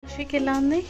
అక్షయ్కి ఎలా ఉంది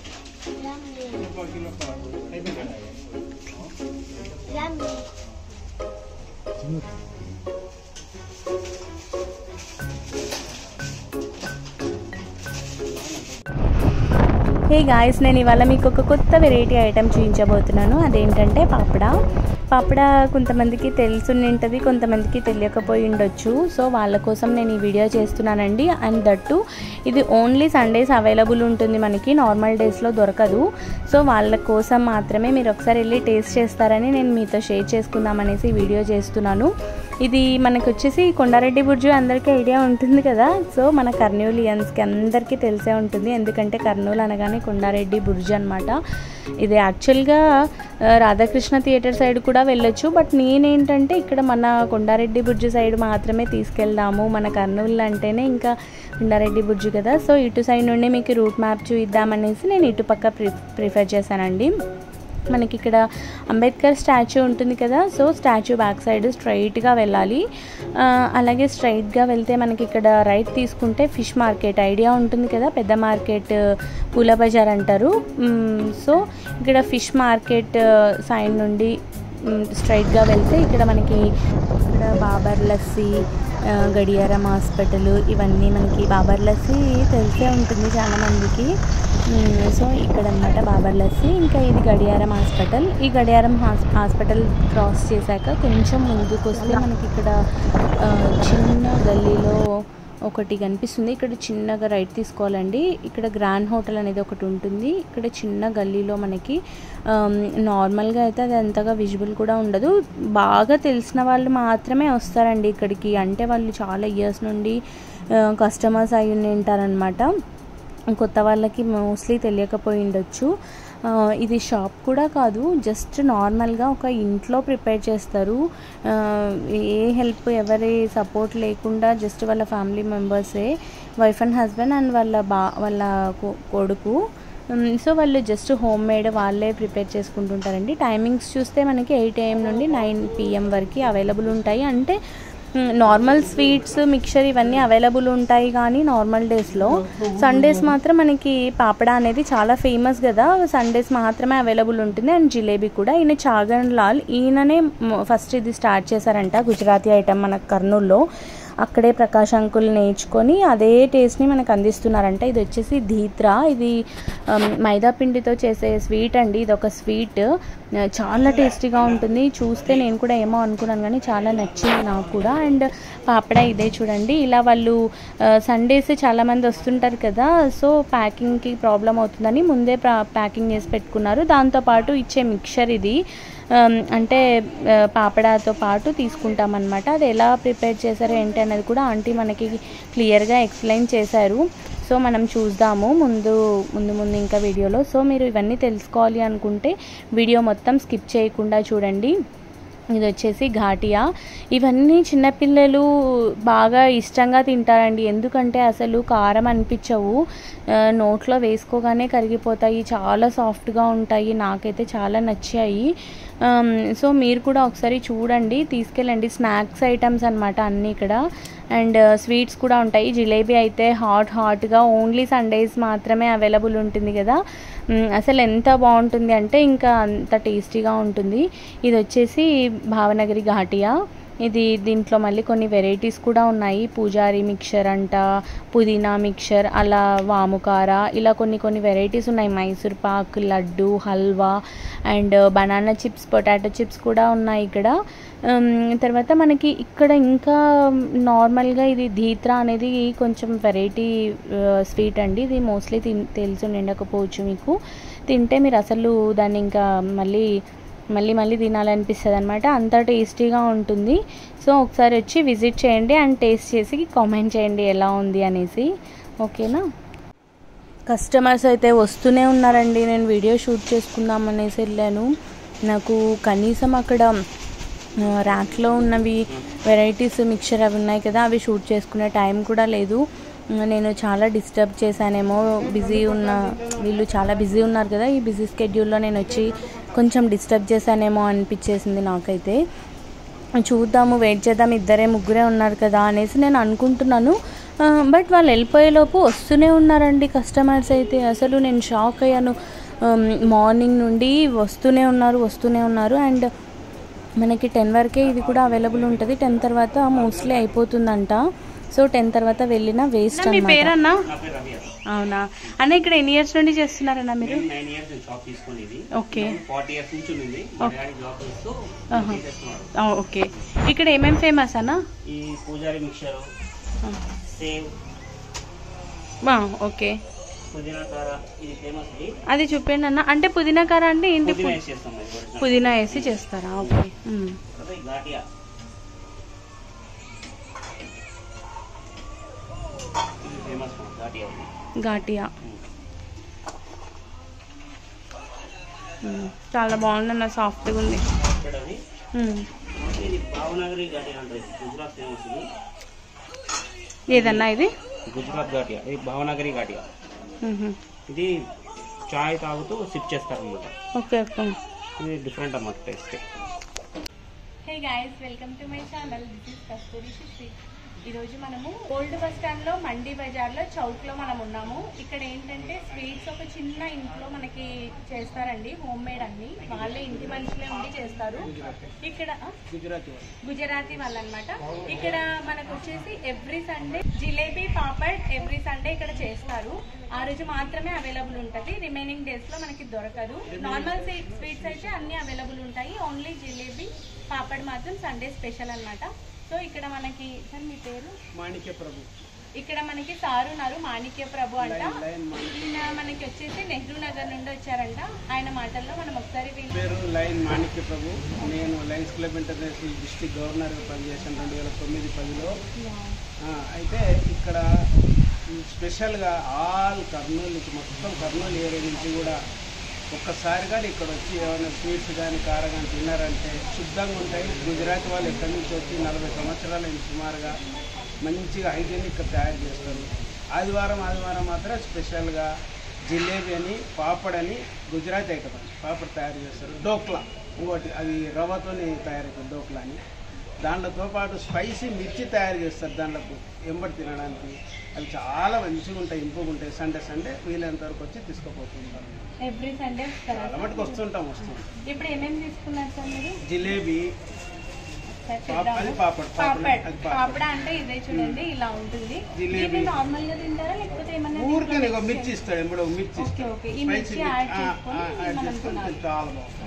hey guys నేను ఇవాళ మీకు ఒక కొత్త వెరైటీ ఐటెం చూపించబోతున్నాను అదేంటంటే పాపడ పాపడ కొంతమందికి తెలుసుని ఉంటుంది కొంతమందికి తెలియకపోయి ఉండొచ్చు సో వాళ్ళ కోసం నేను ఈ వీడియో చేస్తున్నానండి అండ్ దట్టు ఇది ఓన్లీ సండేస్ అవైలబుల్ ఉంటుంది మనకి నార్మల్ డేస్లో దొరకదు సో వాళ్ళ కోసం మాత్రమే మీరు ఒకసారి వెళ్ళి టేస్ట్ చేస్తారని నేను మీతో షేర్ చేసుకుందామనేసి ఈ వీడియో చేస్తున్నాను ఇది మనకు వచ్చేసి కొండారెడ్డి బుర్జు అందరికీ ఐడియా ఉంటుంది కదా సో మన కర్నూలియన్స్కి అందరికీ తెలిసే ఉంటుంది ఎందుకంటే కర్నూలు అనగానే కొండారెడ్డి బుర్జు అనమాట ఇది యాక్చువల్గా ఆ, రాధాకృష్ణ థియేటర్ సైడ్ కూడా వెళ్ళొచ్చు బట్ నేనేంటంటే ఇక్కడ మన కొండారెడ్డి బుర్జు సైడ్ మాత్రమే తీసుకెళ్దాము మన కర్నూలు అంటేనే ఇంకా కొండారెడ్డి బుర్జు కదా సో ఇటు సైడ్ నుండి మీకు రూట్ మ్యాప్ చూద్దామనేసి నేను ఇటు పక్క ప్రి ప్రిఫర్ చేశానండి మనకి ఇక్కడ అంబేద్కర్ స్టాచ్యూ ఉంటుంది కదా సో స్టాచ్యూ బ్యాక్ సైడ్ స్ట్రైట్గా వెళ్ళాలి ఆ, అలాగే స్ట్రైట్గా వెళ్తే మనకి ఇక్కడ రైట్ తీసుకుంటే ఫిష్ మార్కెట్ ఐడియా ఉంటుంది కదా పెద్ద మార్కెట్ పూల బజార్ అంటారు మ్, సో ఇక్కడ ఫిష్ మార్కెట్ సైడ్ నుండి మ్, స్ట్రైట్గా వెళ్తే ఇక్కడ మనకి ఇక్కడ బాబర్ లస్సీ ఆ, గడియారం హాస్పిటల్ ఇవన్నీ మనకి బాబర్ లస్సీ తెలిసే ఉంటుంది చాలామందికి మ్, సో ఇక్కడ అనమాట బాబర్ లస్సీ ఇంకా ఇది గడియారం హాస్పిటల్ ఈ గడియారం హాస్ హాస్పిటల్ క్రాస్ చేశాక కొంచెం ముందుకు వస్తే మనకి ఇక్కడ ఆ, చిన్న గల్లీలో ఒకటి కనిపిస్తుంది ఇక్కడ చిన్నగా రైట్ తీసుకోవాలండి ఇక్కడ గ్రాండ్ హోటల్ అనేది ఒకటి ఉంటుంది ఇక్కడ చిన్న గల్లీలో మనకి ఆమ్, నార్మల్గా అయితే అది అంతగా విజిబుల్ కూడా ఉండదు బాగా తెలిసిన వాళ్ళు మాత్రమే వస్తారండి ఇక్కడికి అంటే వాళ్ళు చాలా ఇయర్స్ నుండి కస్టమర్స్ అయి ఉంటారనమాట కొత్త వాళ్ళకి మోస్ట్లీ తెలియకపోయి ఉండొచ్చు ఆ, ఇది షాప్ కూడా కాదు జస్ట్ నార్మల్గా ఒక ఇంట్లో ప్రిపేర్ చేస్తారు ఆ, ఏ హెల్ప్ ఎవరి సపోర్ట్ లేకుండా జస్ట్ వాళ్ళ ఫ్యామిలీ మెంబర్సే వైఫ్ అండ్ హస్బెండ్ అండ్ వాళ్ళ బా వాళ్ళ కొ- కొడుకు ఉమ్, సో వాళ్ళు జస్ట్ హోమ్ మేడ్ వాళ్ళే ప్రిపేర్ చేసుకుంటుంటారండి టైమింగ్స్ చూస్తే మనకి ఎయిట్ ఏఎం నుండి నైన్ పిఎం వరకు అవైలబుల్ ఉంటాయి అంటే ఉమ్, నార్మల్ స్వీట్స్ మిక్చర్ ఇవన్నీ అవైలబుల్ ఉంటాయి కానీ నార్మల్ డేస్లో సండేస్ మాత్రం మనకి పాపడ అనేది చాలా ఫేమస్ కదా సండేస్ మాత్రమే అవైలబుల్ ఉంటుంది అండ్ జిలేబీ కూడా ఈయన చాగన్ లాల్ ఈయననే ఫస్ట్ ఇది స్టార్ట్ చేశారంట గుజరాతీ ఐటమ్ మన కర్నూల్లో అక్కడే ప్రకాష్ అంకుల్ నేర్చుకొని అదే టేస్ట్ని మనకు అందిస్తున్నారంట ఇది వచ్చేసి ధీత్రా ఇది ఆమ్, మైదా పిండితో చేసే స్వీట్ అండి ఇది ఒక స్వీట్ ఆ, చాలా టేస్టీగా ఉంటుంది చూస్తే నేను కూడా ఏమో అనుకున్నాను కానీ చాలా నచ్చింది నాకు కూడా అండ్ పాపడ ఇదే చూడండి ఇలా వాళ్ళు సండేస్ చాలామంది వస్తుంటారు కదా సో ప్యాకింగ్కి ప్రాబ్లం అవుతుందని ముందే ప్యాకింగ్ చేసి పెట్టుకున్నారు దాంతోపాటు ఇచ్చే మిక్చర్ ఇది ఆమ్, అంటే ఆ, పాపడాతో పాటు తీసుకుంటామన్నమాట అది ఎలా ప్రిపేర్ చేశారు ఏంటి అనేది కూడా ఆంటీ మనకి క్లియర్గా ఎక్స్ప్లెయిన్ చేశారు సో మనం చూద్దాము ముందు ముందు ముందు ఇంకా వీడియోలో సో మీరు ఇవన్నీ తెలుసుకోవాలి అనుకుంటే వీడియో మొత్తం స్కిప్ చేయకుండా చూడండి ఇది వచ్చేసి ఘాటియా ఇవన్నీ చిన్నపిల్లలు బాగా ఇష్టంగా తింటారండి ఎందుకంటే అసలు కారం అనిపించవు ఆ, నోట్లో వేసుకోగానే కరిగిపోతాయి చాలా సాఫ్ట్గా ఉంటాయి నాకైతే చాలా నచ్చాయి ఆమ్, సో మీరు కూడా ఒకసారి చూడండి తీసుకెళ్ళండి స్నాక్స్ ఐటమ్స్ అనమాట అన్నీ ఇక్కడ అండ్ స్వీట్స్ కూడా ఉంటాయి జిలేబీ అయితే హాట్ హాట్గా ఓన్లీ సండేస్ మాత్రమే అవైలబుల్ ఉంటుంది కదా మ్, అసలు ఎంత బాగుంటుంది అంటే ఇంకా అంత టేస్టీగా ఉంటుంది ఇది వచ్చేసి భావనగరి ఘాటియా ఇది దీంట్లో మళ్ళీ కొన్ని వెరైటీస్ కూడా ఉన్నాయి పూజారి మిక్చర్ అంట పుదీనా మిక్చర్ అలా వాముకార ఇలా కొన్ని కొన్ని వెరైటీస్ ఉన్నాయి Mysore pak laddu halwa and banana chips potato chips కూడా ఉన్నాయి ఇక్కడ ఉమ్, తర్వాత మనకి ఇక్కడ ఇంకా నార్మల్గా ఇది ధీత్రా అనేది కొంచెం వెరైటీ స్వీట్ అండి ఇది మోస్ట్లీ తిన్ తెలిసి ఉండకపోవచ్చు మీకు తింటే మీరు అసలు దాన్ని ఇంకా మళ్ళీ మళ్ళీ మళ్ళీ తినాలనిపిస్తుంది అనమాట అంత టేస్టీగా ఉంటుంది సో ఒకసారి వచ్చి విజిట్ చేయండి అండ్ టేస్ట్ చేసి కామెంట్ చేయండి ఎలా ఉంది అనేసి ఓకేనా కస్టమర్స్ అయితే వస్తూనే ఉన్నారండి నేను వీడియో షూట్ చేసుకుందాం అనేసి వెళ్ళాను నాకు కనీసం అక్కడ ఆ, ర్యాక్లో ఉన్నవి వెరైటీస్ మిక్చర్ అవి ఉన్నాయి కదా అవి షూట్ చేసుకునే టైం కూడా లేదు ఆ, నేను చాలా డిస్టర్బ్ చేశానేమో బిజీ ఉన్న వీళ్ళు చాలా బిజీ ఉన్నారు కదా ఈ బిజీ స్కెడ్యూల్లో నేను వచ్చి కొంచెం డిస్టర్బ్ చేశానేమో అనిపించేసింది నాకైతే చూద్దాము వెయిట్ చేద్దాం ఇద్దరే ముగ్గురే ఉన్నారు కదా అనేసి నేను అనుకుంటున్నాను బట్ వాళ్ళు వెళ్ళిపోయేలోపు వస్తూనే ఉన్నారండి కస్టమర్స్ అయితే అసలు నేను షాక్ అయ్యాను మార్నింగ్ నుండి వస్తూనే ఉన్నారు వస్తూనే ఉన్నారు అండ్ మనకి టెన్ వరకే ఇది కూడా అవైలబుల్ ఉంటుంది టెన్ తర్వాత మోస్ట్లీ అయిపోతుందంట సో టెన్ తర్వాత వెళ్ళిన వేస్ట్ మీ పేరన్నా నా పేరు రవి అవునా అన్న ఇక్కడ ఎన్ని ఇయర్స్ నుండి చేస్తున్నారన్నా మీరు నైన్ ఇయర్స్ నేను షాప్ తీసుకునేది ఓకే ఫార్టీ ఇయర్స్ నుంచి ఉంది మా డాడీ జాబ్ చేస్తూ ఆహా. చేస్తున్నాడు ఆ, ఓకే ఇక్కడ ఏమేమి ఫేమస్ అన్న ఈ పూజారి మిక్చర్ సేవ్ ఆ, ఓకే పుదీనా కార ఇది ఫేమస్ ఇది అది చూపండి అన్న అంటే పుదీనా కార అంటే ఏంటి పుదీనా వేసి చేస్తాం ఇది original. పుదీనా వేసి చేస్తారా ఓకే ఉమ్. తర్వాత ఈ ఘాటియా ఇది ఫేమస్ ఘాటియా ఇది ఘాటియా ఉమ్. చాలా బాగుందన్న సాఫ్ట్గా ఉంది ఇక్కడ అది ఉమ్. ఇది భావనగరి ఘాటియా అంటారు గుజరాత్ ఫేమస్ ఇది ఏదన్నా ఇది గుజరాత్ ఘాటియా ఇది భావనగరి ఘాటియా ఉహు. ఇది చాయ్ తాగుతూ సిప్ చేస్తారు అనమాట ఓకే ఓకే ఇది డిఫరెంట్ అన్నమాట taste hey guys welcome to my channel this is Kasturi Sisri ఈరోజు మనము ఓల్డ్ బస్ స్టాండ్లో మండీ బజార్లో చౌక్లో మనం ఉన్నాము ఇక్కడ ఏంటంటే స్వీట్స్ ఒక చిన్న ఇంట్లో మనకి చేస్తారండి హోమ్ మేడ్ అన్ని వాళ్ళే ఇంటి మనుషులే ఉండి చేస్తారు ఇక్కడ ఆ? గుజరాతీ గుజరాతీ వాళ్ళు అనమాట ఇక్కడ మనకు వచ్చేసి every Sunday jalebi papad every Sunday ఇక్కడ చేస్తారు ఆ రోజు మాత్రమే అవైలబుల్ ఉంటుంది రిమైనింగ్ డేస్ లో మనకి దొరకదు నార్మల్ స్వీట్స్ అయితే అన్ని అవైలబుల్ ఉంటాయి ఓన్లీ జిలేబీ పాపడ్ మాత్రం సండే స్పెషల్ అన్నమాట సో ఇక్కడ మనకి సార్ మీ పేరు మాణిక్య ప్రభు ఇక్కడ మనకి సార్ ఉన్నారు మాణిక్య ప్రభు అంట ఈయన మనకి వచ్చేసి నెహ్రూ నగర్ నుండి వచ్చారంట ఆయన మాటల్లో మనం ఒకసారి విని పేరు లైన్ మాణిక్య ప్రభు నేను లయన్స్ క్లబ్ ఇంటర్నేషనల్ డిస్ట్రిక్ట్ గవర్నర్గా పనిచేశాను రెండు వేల తొమ్మిది పదిలో ఆ, అయితే ఇక్కడ స్పెషల్గా ఆల్ కర్నూలుకి మొత్తం కర్నూలు ఏరియా నుంచి కూడా ఒక్కసారి కానీ ఇక్కడ వచ్చి ఏమైనా స్వీట్స్ కానీ కార కానీ తిన్నారంటే శుద్ధంగా ఉంటాయి గుజరాత్ వాళ్ళు ఎక్కడి నుంచి వచ్చి నలభై సంవత్సరాల నుంచి సుమారుగా మంచిగా హైజీనిక్ తయారు చేస్తారు ఆదివారం ఆదివారం మాత్రం స్పెషల్గా జిలేబీ అని పాపడ్ అని గుజరాత్ ఐటమ్ అని పాపడ్ తయారు చేస్తారు డోక్లా ఇంకోటి అది రవ్వతోని తయారవుతుంది డోక్లా అని దాంట్లతో పాటు స్పైసీ మిర్చి తయారు చేస్తారు దాంట్లకు ఎంబడి తినడానికి అవి చాలా మంచిగా ఉంటాయి ఇంపుగా ఉంటాయి సండే సండే వీలైనంత వరకు వచ్చి తీసుకుపోతుంటారు ఎవ్రీ సండే వస్తారా చాలా మటుకు వస్తుంటాం వస్తుంటాం ఇప్పుడు ఏమేమి తీసుకున్నారు సార్ మీరు జిలేబీ సార్ పాప- చూద్దాము. అది పాపడ్ పాపడ్ పాపడ్ అది పాపడ్ పాపడ అంటే ఇదే చూడండి ఇలా ఉంటుంది జిలేబీ. ఇది నార్మల్ గా తింటారా లేకపోతే ఏమన్నా ఊరికే దీంట్లో నీకు mix మిర్చి ఇస్తాడు ఎంబడి ఒక మిర్చి ఓకే, ఇస్తాడు ఓకే. ఈ స్పైసీ మిర్చి మిర్చి యాడ్ ఆ, చేసుకొని ఆ, యాడ్ మనం చేసుకొని తినాలి. తింటే చాలా బాగుంటుంది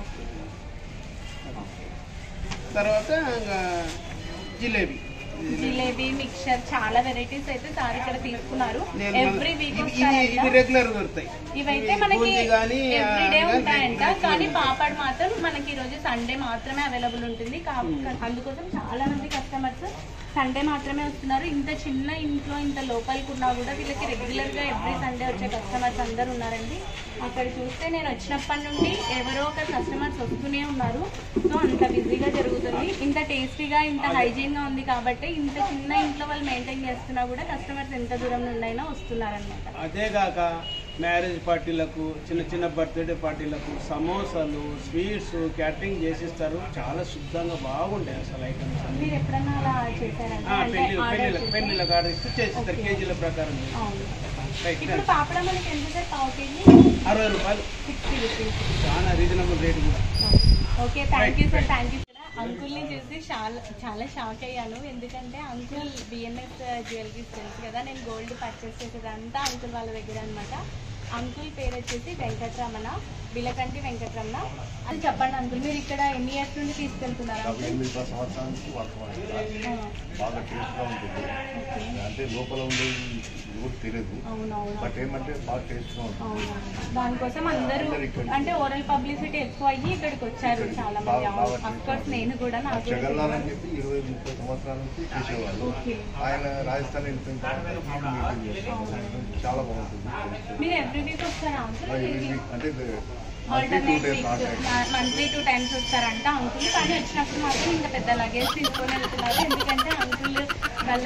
తర్వాత ఇంకా జిలేబీ జిలేబీ మిక్చర్ చాలా వెరైటీస్ అయితే సార్ ఇక్కడ తీసుకున్నారు నేను ఎవ్రీ వీక్ ఇవి- ఇవి ఇవి రెగ్యులర్ దొరుకుతాయి ఇవైతే ఇవి మనకి బూందీ కానీ ఎవ్రీడే ఆ, ఉంటాయంట కానీ కానీ పాపడ్ మాత్రం మనకి ఈ రోజు సండే మాత్రమే అవైలబుల్ ఉంటుంది కా- అందుకోసం చాలా మంది కస్టమర్స్ సండే మాత్రమే వస్తున్నారు ఇంత చిన్న ఇంట్లో ఇంత లోపలికి ఉన్నా కూడా వీళ్ళకి రెగ్యులర్ గా ఎవ్రీ సండే వచ్చే కస్టమర్స్ అందరు ఉన్నారండి అక్కడ చూస్తే నేను వచ్చినప్పటి నుండి ఎవరో ఒక కస్టమర్స్ వస్తూనే ఉన్నారు సో అంత బిజీగా జరుగుతుంది ఇంత టేస్టీగా ఇంత హైజీన్ గా ఉంది కాబట్టి ఇంత చిన్న ఇంట్లో వాళ్ళు మెయింటైన్ చేస్తున్నా కూడా కస్టమర్స్ ఎంత దూరం నుండి అయినా వస్తున్నారనమాట అదే కాక మ్యారేజ్ పార్టీలకు చిన్న చిన్న బర్త్డే పార్టీలకు సమోసాలు స్వీట్స్ క్యాటరింగ్ చేసిస్తారు చాలా శుద్ధంగా బాగుంటాయి అసలు ఐటమ్స్ అన్ని మీరు ఎప్పుడన్నా అలా చేశారంటే ఆ, అంటే పెళ్లి ఆర్డర్ పెళ్లిళ్ళకి చేశారా? పెళ్లిళ్ళకి ఆర్డర్ ఇస్తే చేసిస్తారు ఓకే. కేజీల ప్రకారం అవును రైట్ ఇప్పుడు పాపడ మనకి ఎంత సార్ పావు కేజీ అరవై రూపాయలు సిక్స్టీ రూపీస్ చాలా రీజనబుల్ రేట్ కూడా okay thank you sir thank you అంకుల్ని చూసి చాలా చాలా షాక్ అయ్యాను ఎందుకంటే అంకుల్ బిఎన్ఎస్ జ్యువెలరీస్ తెలుసు కదా నేను గోల్డ్ పర్చేస్ చేసేదంతా అంకుల్ వాళ్ళ దగ్గర అనమాట అంకుల్ పేరు వచ్చేసి వెంకటరమణ బిలకంటి వెంకటరమణ అది చెప్పండి అంకుల్ మీరు ఇక్కడ ఎన్ని ఇయర్స్ నుండి తీసుకెళ్తున్నారు డెబ్బై అంకుల్ ఎనిమిది సంవత్సరానికి వర్తమానం ఆ, బాగా టేస్ట్గా ఉంటుంది ఓకే అంటే లోపల ఉండే ఇది కూడా తెలియదు అవునవును బట్ ఏమంటే బాగా టేస్ట్గా ఉంటుంది అవునవును. దానికోసం అందరూ అందరూ ఇక్కడ- అంటే ఓరల్ పబ్లిసిటీ ఎక్కువ అయ్యి ఇక్కడికి వచ్చారు చాలా మంది బాగా- బాగా అఫ్ కోర్స్ నేను కూడా నాకు కూడా జగన్నాథ్ అని తెలియదు. చెప్పి ఇరవై ముప్పై సంవత్సరాల నుంచి చేసేవాళ్ళు ఓకే ఆయన రాజస్థాన్ వెళ్ళిపోయిన తర్వాత ఇప్పుడు మెయింటైన్ చేస్తారు చాలా బాగుంటుంది taste. మీరు ఎవ్రీ వీక్ వస్తారా అంకుల్ ఆ, ఇది అంటే monthly two alternate days weeks monthly two times వస్తారంట అంకుల్ కానీ వచ్చినప్పుడు మాత్రం ఇంత పెద్ద లగేజ్ తీసుకొని వెళ్తున్నారు ఎందుకంటే అంకుల్ వాళ్ళ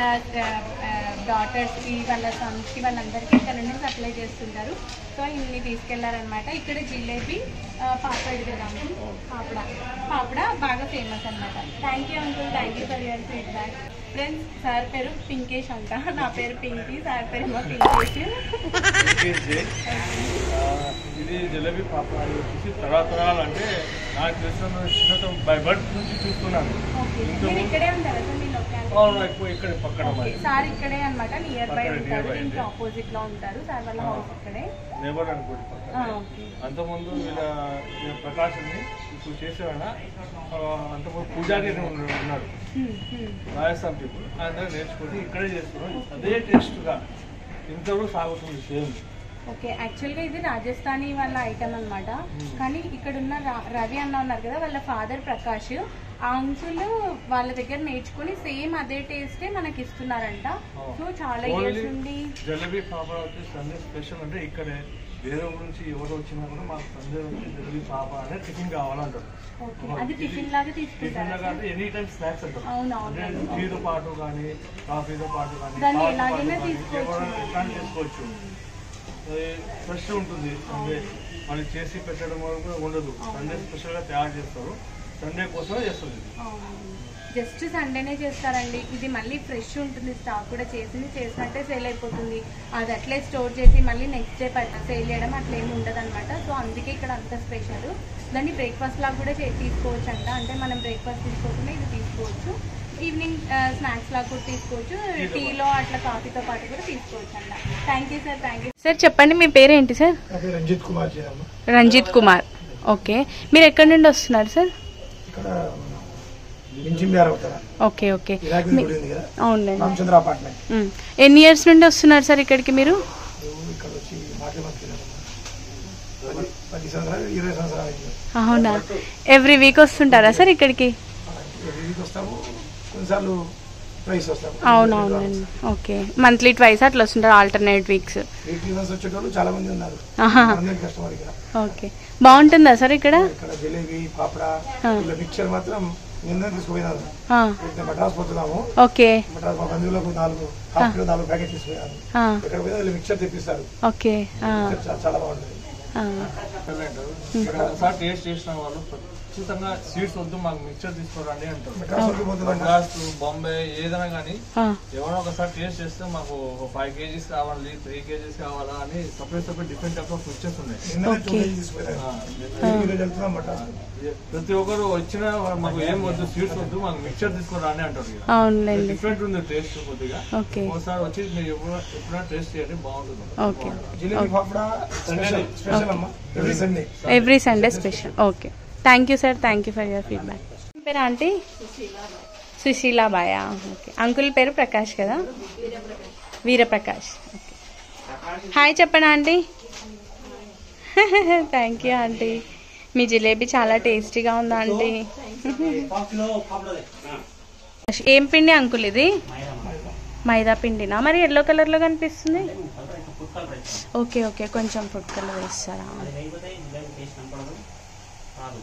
డాటర్స్కి వాళ్ళ సన్స్కి వాళ్ళందరికీ ఇక్కడ నుండి సప్లై చేస్తుంటారు సో ఇన్ని తీసుకెళ్లారనమాట ఇక్కడ జిలేబీ ఆ, పాపడ్ కదా అంకుల్ పాపడ పాపడ బాగా ఫేమస్ అనమాట thank you uncle thank you for your feedback friends sir పేరు పింకేష్ అంట నా పేరు పింకీ సార్ పేరు ఏమో పింకేష్ ఇంకేసి, ఆ, ఇది జలేబీ పాప అది వచ్చేసి తరతరాలు అంటే నాకు తెలిసిన చిన్నతో బై బర్త్ నుంచి చూస్తున్నాను ఓకే ఇంతకు మీరు ముందు- ఇక్కడే ఉంటారా సార్ మీ లొకాలిటీ అవును ఎక్కువ ఇక్కడ పక్కన ఓకే మరి సార్ ఇక్కడే అన్నమాట నియర్ బై పక్కనే, ఉంటారు near by దీనికి ఉంది. ఆపోజిట్ లో ఉంటారు సార్ వాళ్ళ హౌస్ ఇక్కడే నేబర్ అనుకోండి ఆ, పక్కన ఓకే అంతకుముందు వీళ్ళ వీళ్ళ ప్రకాశంని ఇప్పుడు చేసేవాడ అంతకుముందు పూజారి అని ఉన్న- ఉన్నాడు హ్మ్, హ్మ్. రాజస్థాన్ పీపుల్ ఆయన దగ్గర నేర్చుకుని ఇక్కడే చేస్తున్నాం అదే టేస్ట్గా ఇంతవరకు సాగుతుంది సేమ్ ఓకే యాక్చువల్గా ఇది రాజస్థానీ వాళ్ళ ఐటమ్ అన్నమాట కానీ ఇక్కడ ఉన్న రా- రవి అన్న ఉన్నారు కదా వాళ్ళ ఫాదర్ ప్రకాష్ ఆ అంకుల్ వాళ్ళ దగ్గర నేర్చుకుని సేమ్ అదే టేస్టే మనకి ఇస్తున్నారంట సో చాలా ఇయర్స్ నుండి జలేబీ పాప వచ్చి సండే స్పెషల్ అంటే ఇక్కడే వేరే ఊరు నుంచి ఎవరు వచ్చినా కూడా మాకు సండే వచ్చి జలేబీ పాప అనే టిఫిన్ కావాలంటారు ఓకే అది టిఫిన్ లాగా టిఫిన్ తీసుకుంటారా లాగా అంటే ఎనీ టైం స్నాక్స్ అంటారు అవునవును అంటే టీతో పాటు కానీ కాఫీతో పాటు కానీ దాన్ని పాలతో ఎలాగైనా పాటు కానీ తీసుకోవచ్చు. ఎవరైనా ఎట్లా చేసుకోవచ్చు ఫ్రెష్ ఉంటుంది సండే మళ్ళీ చేసి పెట్టడం వరకు కూడా ఉండదు సండే స్పెషల్గా తయారు చేస్తారు సండే కోసమే చేస్తుంది ఇది. జస్ట్ సండేనే చేస్తారండి ఇది మళ్ళీ ఫ్రెష్ ఉంటుంది స్టాక్ కూడా చేసింది చేసినట్టే సేల్ అయిపోతుంది అది అట్లే స్టోర్ చేసి మళ్ళీ నెక్స్ట్ డే సేల్ చేయడం అట్లా ఏమి ఉండదు అనమాట సో అందుకే ఇక్కడ అంత స్పెషల్ దాన్ని బ్రేక్ఫాస్ట్ లాగా కూడా చే- తీసుకోవచ్చు అంట అంటే మనం బ్రేక్ఫాస్ట్ తీసుకోకుండా ఇది తీసుకోవచ్చు ఈవినింగ్ స్నాక్స్ లాగా కూడా తీసుకోవచ్చు టీలో అట్లా కాఫీతో పాటు కూడా తీసుకోవచ్చు అంట thank you sir thank you sir చెప్పండి మీ పేరేంటి సార్ నా పేరు రంజిత్ కుమార్ చేయమ్మ రంజిత్ కుమార్ ఓకే మీరు ఎక్కడి నుండి వస్తున్నారు సార్ ఇక్కడ ఇంజింబియార్ అవుతారా ఓకే ఓకే ఇరాకి మీ- గుడి ఉంది కదా అవునులేండి రామచంద్ర అపార్ట్మెంట్ మ్. ఎన్ని ఇయర్స్ నుండి వస్తున్నారు సార్ ఇక్కడికి మీరు నువ్వు ఇక్కడ వచ్చి మాట్లాడమని పది పది సంవత్సరాలు ఇరవై సంవత్సరాలు అయింది అవునా ఎవ్రీ వీక్ వస్తుంటారా సార్ ఇక్కడికి వీధికి వస్తాము కొన్నిసార్లు ప్రైస్ వస్తాము అవునవునండి ఓకే మంత్లీ ట్వైస్ అట్లా వస్తుంటారు ఆల్టర్నేట్ వీక్స్ వీక్లీ వన్స్ వచ్చేటోళ్ళు చాలా మంది ఉన్నారు ఆహా. అందరికి కస్టమర్ ఇక్కడ ఓకే బాగుంటుందా సార్ ఇక్కడ ఇక్కడ జిలేబీ పాపడా ఆ. ఇలా మిక్చర్ మాత్రం నిన్న తీసుకుపోయినాను ఆ, ఇక్కడ మద్రాస్ పోతున్నాము ఓకే మద్రాస్ మా బంధువులకు నాలుగు హాఫ్ కిలో నాలుగు ప్యాకెట్ తీసుకుపోయాను ఆ, ఇక్కడ పోయినా వీళ్ళు మిక్చర్ తెప్పిస్తారు ఓకే ఆ, చా- చాలా బాగుంటుంది ఆ. ఇక్కడ ఒకసారి టేస్ట్ చేసిన వాళ్ళు ఖచ్చితంగా స్వీట్స్ వద్దు మాకు మిక్చర్ తీసుకోరండి అంటారు మద్రాస్ వరకు పోతున్నాం మద్రాస్ బాంబే ఏదైనా కానీ ఆ, ఎవరో ఒకసారి టేస్ట్ చేస్తే మాకు ఫైవ్ కేజీస్ కావాలి త్రీ కేజీస్ కావాలా అని separate separate different type of mixtures ఉన్నాయి నిన్ననే టూ ఓకే. కేజీ తీసుకుపోయాను ఆ, నిన్న ఈరోజు వెళ్తున్నాం మద్రాస్ ప్రతి ఒక్కరు వచ్చిన మాకు ఏం వద్దు స్వీట్స్ వద్దు మాకు మిక్చర్ తీసుకోరాని అంటారు ఇక. అవునులేండి డిఫరెంట్ ఉంది టేస్ట్ కొద్దిగా ఓకే ఒకసారి వచ్చి మీరు ఎప్పుడైనా ఎప్పుడైనా టేస్ట్ చేయండి బాగుంటుంది ఓకే జిలేబీ పాపడా స్పెషల్ స్పెషల్ అమ్మా every Sunday every Sunday special okay thank you sir thank you for your feedback పేరు ఆంటీ సుశీలా బాయా ఓకే అంకుల్ పేరు ప్రకాష్ కదా వీరప్రకాష్ ఓకే హాయ్ చెప్పండి ఆంటీ థ్యాంక్ యూ ఆంటీ మీ జిలేబీ చాలా టేస్టీగా ఉందా ఆంటీ పావు కిలో పాపడదే ఏం పిండి అంకుల్ ఇది మైదా మైదా మైదా పిండినా మరి ఎల్లో కలర్లో కనిపిస్తుంది కలర్ ఇంకా ఫుడ్ కలర్ అయితే ఓకే ఓకే కొంచెం ఫుడ్ కలర్ వేస్తారా అది వేయకపోతే జిలేబీ టేస్ట్ కనపడదు రాదు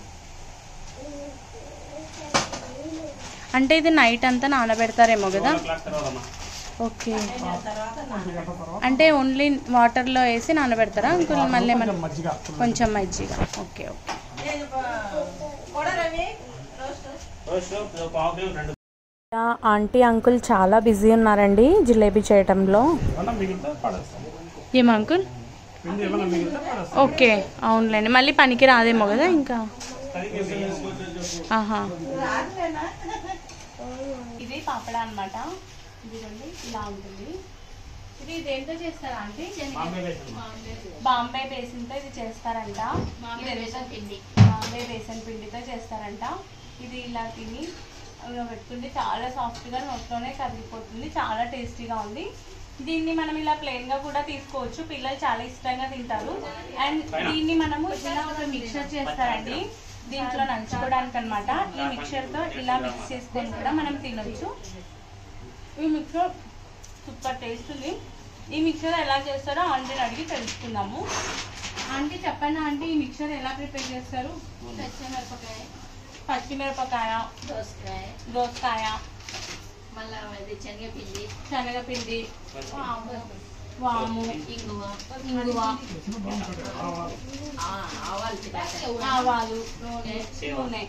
అంటే ఇది నైట్ అంతా నానబెడతారేమో కదా ఓ క్లాక్ తర్వాత అమ్మా ఓకే అంటే ఓన్లీ వాటర్లో వేసి నానబెడతారా అంకుల్ మళ్ళీ ఏమన్నా మజ్జిగ కొంచెం మజ్జిగ ఓకే ఓకే రోస్ట్ పావు కిలో రెండు ఆంటీ అంకుల్ చాలా బిజీ ఉన్నారండి జిలేబీ చేయటంలో ఏమన్నా మిగిలితే పడేస్తాం ఏం అంకుల్ పిండి ఏమన్నా మిగిలితే పడేస్తాం ఓకే అవునులేండి మళ్ళీ పనికి రాదేమో కదా ఇంకా ఆహా ఇది పాపడ అనమాట ఇదిగోండి ఇలా ఉంటుంది ఇది దేంతో చేస్తారా అంటే బాంబే బేసిన్తో ఇది చేస్తారంట ఇది బేసన్ పిండి బాంబే బేసన్ పిండితో చేస్తారంట ఇది ఇలా తిని ఇలా పెట్టుకుంటే చాలా సాఫ్ట్గా నోట్లోనే కదిలిపోతుంది చాలా టేస్టీగా ఉంది దీన్ని మనం ఇలా ప్లెయిన్ గా కూడా తీసుకోవచ్చు పిల్లలు చాలా ఇష్టంగా తింటారు అండ్ దీన్ని మనము ఇలా ఒక మిక్చర్ చేస్తారండి దీంట్లో నంచుకోవడానికి అనమాట ఈ మిక్చర్ తో ఇలా మిక్స్ చేసుకొని కూడా మనం తినొచ్చు ఈ మిక్చర్ సూపర్ టేస్ట్ ఉంది ఈ మిక్చర్ ఎలా చేస్తారో ఆంటీని అడిగి తెలుసుకుందాము ఆంటీ చెప్పండి ఆంటీ ఈ మిక్చర్ ఎలా ప్రిపేర్ చేస్తారు పచ్చిమిరపకాయ పచ్చిమిరపకాయ దోసకాయ దోసకాయ మళ్ళా అది శనగపిండి శనగపిండి వాము, వాము ఇంగువ ఇంగువ ఆ, ఆవాలు చిటాకు. ఆవాలు నూనె నూనె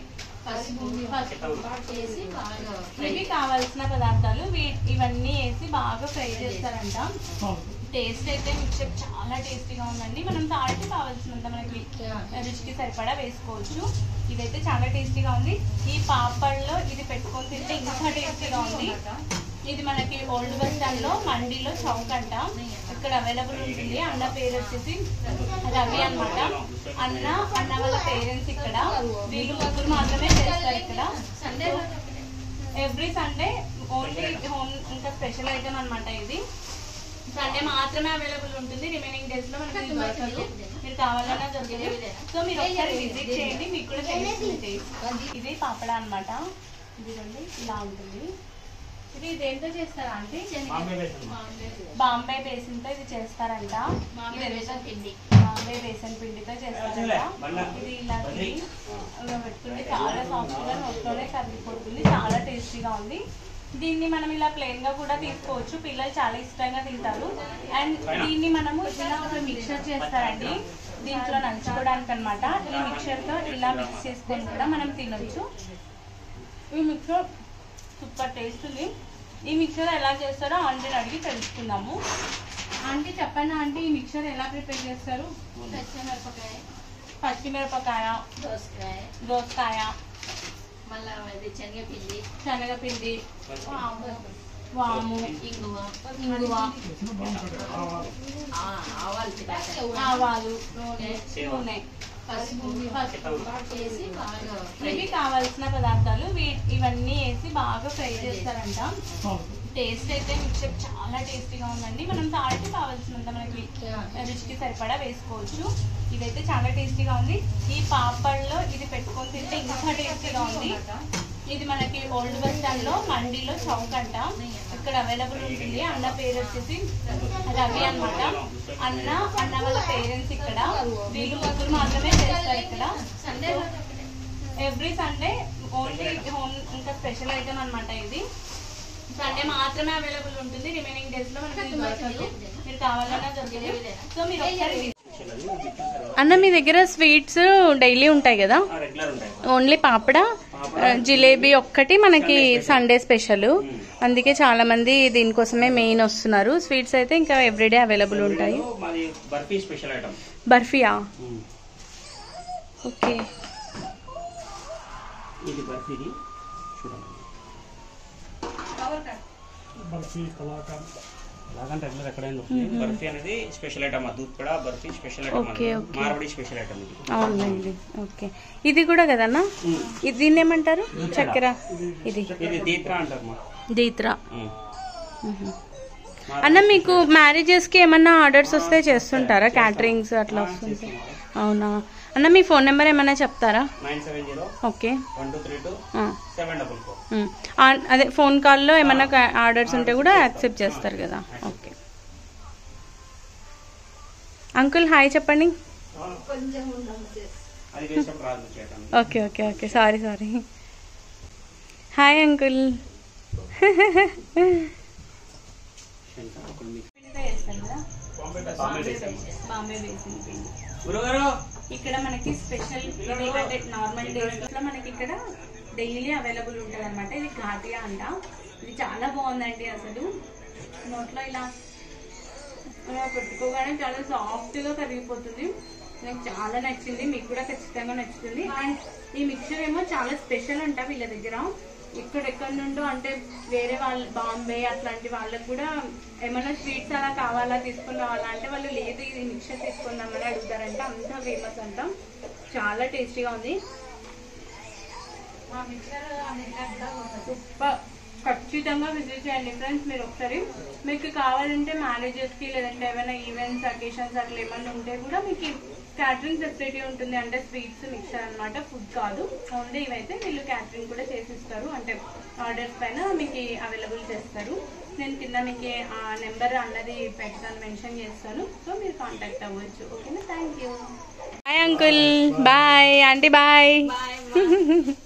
పసుపు పసుపు వేసి బాగా ఫ్రై ఇవి కావాల్సిన పదార్థాలు వీ- ఇవన్నీ వేసి బాగా ఫ్రై చేస్తారంట టేస్ట్ అయితే మిక్చర్ చాలా టేస్టీగా ఉందండి మనం సాల్ట్ కావాల్సినంత మనకి రుచికి సరిపడా వేసుకోవచ్చు ఇదైతే చాలా టేస్టీగా ఉంది ఈ పాపడ్లో ఇది పెట్టుకొని తింటే ఇంకా టేస్టీగా ఉంది ఇది మనకి ఓల్డ్ బస్ స్టాండ్ లో మండీలో చౌక్ అంట ఇక్కడ అవైలబుల్ ఉంటుంది అన్న పేరు వచ్చేసి రవి అన్నమాట అన్న అన్న వాళ్ళ పేరెంట్స్ ఇక్కడ వీళ్ళు ముగ్గురు మాత్రమే చేస్తారు ఇక్కడ Sunday every Sunday only home ఇంకా స్పెషల్ ఐటమ్ అన్నమాట ఇది సండే మాత్రమే అవైలబుల్ ఉంటుంది రిమైనింగ్ డేస్ లో మనకి ఇది దొరకదు మీరు కావాలన్నా దొరకదు సో మీరు ఒకసారి విజిట్ చేయండి మీకు కూడా తెలుస్తుంది టేస్ట్ ఇది పాపడ అన్నమాట ఇదిగోండి ఇలా ఉంటుంది ఇది దేంతో చేస్తారా అంటే బాంబే బేసన్ బాంబే బేసిన్ తో ఇది చేస్తారంట మామూలు ఇది బేసన్ పిండి బాంబే బేసన్ పిండితో చేస్తారంట ఇది ఇలా తిని ఇలా పెట్టుకుంటే చాలా సాఫ్ట్ గా నోట్లోనే కరిగిపోతుంది చాలా టేస్టీగా ఉంది దీన్ని మనం ఇలా ప్లెయిన్ గా కూడా తీసుకోవచ్చు పిల్లలు చాలా ఇష్టంగా తింటారు అండ్ దీన్ని మనము ఇలా ఒక మిక్చర్ చేస్తారండి దీంట్లో నంచుకోవడానికి అనమాట ఈ మిక్చర్ తో ఇలా మిక్స్ చేసుకొని కూడా మనం తినొచ్చు ఈ మిక్చర్ సూపర్ టేస్ట్ ఉంది ఈ మిక్చర్ ఎలా చేస్తారో ఆంటీని అడిగి తెలుసుకుందాము ఆంటీ చెప్పండి ఆంటీ ఈ మిక్చర్ ఎలా ప్రిపేర్ చేస్తారు పచ్చిమిరపకాయ పచ్చిమిరపకాయ దోసకాయ దోసకాయ మళ్ళా అది శనగపిండి శనగపిండి వాము వాము ఇంగువ ఇంగువ ఆ, ఆవాలు చిటాకు ఆవాలు నూనె నూనె పసుపు పసుపు వేసి బాగా ఫ్రై ఇవి కావాల్సిన పదార్థాలు వీ- ఇవన్నీ వేసి బాగా ఫ్రై చేస్తారంట టేస్ట్ అయితే మిక్చర్ చాలా టేస్టీగా ఉందండి మనం సాల్ట్ కావాల్సినంత మనకి రుచికి సరిపడా వేసుకోవచ్చు ఇదైతే చాలా టేస్టీగా ఉంది ఈ పాపడ్లో ఇది పెట్టుకొని తింటే ఇంకా టేస్టీగా ఉంది ఇది మనకి ఓల్డ్ బస్ స్టాండ్ లో మండీలో చౌక్ అంట ఇక్కడ అవైలబుల్ ఉంటుంది అన్న పేరు వచ్చేసి రవి అన్నమాట అన్న అన్న వాళ్ళ పేరెంట్స్ ఇక్కడ వీళ్ళు ముగ్గురు మాత్రమే చేస్తారు ఇక్కడ Sunday every Sunday only home ఇంకా స్పెషల్ ఐటమ్ అన్నమాట ఇది సండే మాత్రమే అవైలబుల్ ఉంటుంది రిమైనింగ్ డేస్ లో మనకి ఇది దొరకదు మీరు కావాలన్నా దొరకదు సో మీరు ఒకసారి స్పెషల్ అది చెప్తాను అన్న మీ దగ్గర స్వీట్స్ డైలీ ఉంటాయి కదా రెగ్యులర్ ఉంటాయి ఓన్లీ పాపడ ఆ, జిలేబీ ఒక్కటి మనకి సండే స్పెషల్ అందుకే చాలా మంది దీనికోసమే మెయిన్ వస్తున్నారు స్వీట్స్ అయితే ఇంకా ఎవ్రీడే అవైలబుల్ ఉంటాయి మాది బర్ఫీ స్పెషల్ ఐటమ్ బర్ఫియా ఓకే ఇది బర్ఫీది చూడండి బర్ఫీ కలాకండ్ అలాగంటే రెగ్యులర్ ఎక్కడైనా దొరుకుతుంది బర్ఫీ అనేది special item doodh peda barfi special item okay, okay. Marwadi special item ఇది అవునండి ఓకే ఇది కూడా కదన్నా ఇది దీన్ని ఏమంటారు చక్కెర ఇది ఇది దీత్రా అంటారు మా దీత్రా ఉమ్. మ్మ్. అన్న మీకు మ్యారేజెస్ కి ఏమన్నా ఆర్డర్స్ వస్తే చేస్తుంటారా క్యాటరింగ్స్ అట్లా వస్తుంటాయి అవునా అన్న మీ ఫోన్ నెంబర్ ఏమన్నా చెప్తారా nine seven zero okay one two three two ఆ. సెవెన్ డబుల్ ఫోర్ మ్మ్. ఆ- అదే ఫోన్ కాల్లో ఏమన్నా ఆర్డర్స్ ఉంటే కూడా యాక్సెప్ట్ చేస్తారు కదా ఓకే అంకుల్ హాయ్ చెప్పండి అది వేసినప్పుడు రాదు చేయటం okay okay okay sorry sorry hi uncle పిండితో చేస్తాం కదా బాంబే బేసన్ బాంబే బేసిన్ పిండి గురుగారు ఇక్కడ మనకి స్పెషల్ ఇది అంటే నార్మల్ డేస్ లో మనకి ఇక్కడ డైలీ అవైలబుల్ ఉంటుంది అనమాట ఇది ఘాటియా అంట ఇది చాలా బాగుందండి అసలు నోట్లో ఇలా ఇలా పెట్టుకోగానే చాలా సాఫ్ట్ గా కరిగిపోతుంది నాకు చాలా నచ్చింది మీకు కూడా ఖచ్చితంగా నచ్చుతుంది అండ్ ఈ మిక్చర్ ఏమో చాలా స్పెషల్ అంట వీళ్ళ దగ్గర ఇక్కడెక్కడ నుండో అంటే వేరే వాళ్ళు బాంబే అట్లాంటి వాళ్ళకి కూడా ఏమైనా స్వీట్స్ అలా కావాలా తీసుకుని రావాలా అంటే వాళ్ళు లేదు ఇది మిక్చర్ తీసుకుందామని అడుగుతారంట అంత ఫేమస్ అంట చాలా టేస్టీగా ఉంది సూపర్ ఖచ్చితంగా విజిట్ చేయండి ఫ్రెండ్స్ మీరు ఒకసారి మీకు కావాలంటే మ్యారేజెస్ కి లేదంటే ఏమైనా ఈవెంట్స్ అకేషన్స్ అట్లా ఏమైనా ఉంటే కూడా మీకు క్యాటరింగ్ ఫెసిలిటీ ఉంటుంది అంటే స్వీట్స్ మిక్చర్ అన్నమాట ఫుడ్ కాదు ఓన్లీ ఇవైతే వీళ్ళు క్యాటరింగ్ కూడా చేసిస్తారు అంటే ఆర్డర్స్ పైన మీకు అవైలబుల్ చేస్తారు నేను కింద మీకు ఆ నెంబర్ అన్నది పెడతాను మెన్షన్ చేస్తాను సో మీరు కాంటాక్ట్ అవ్వచ్చు ఓకేనా thank you hi uncle bye aunty bye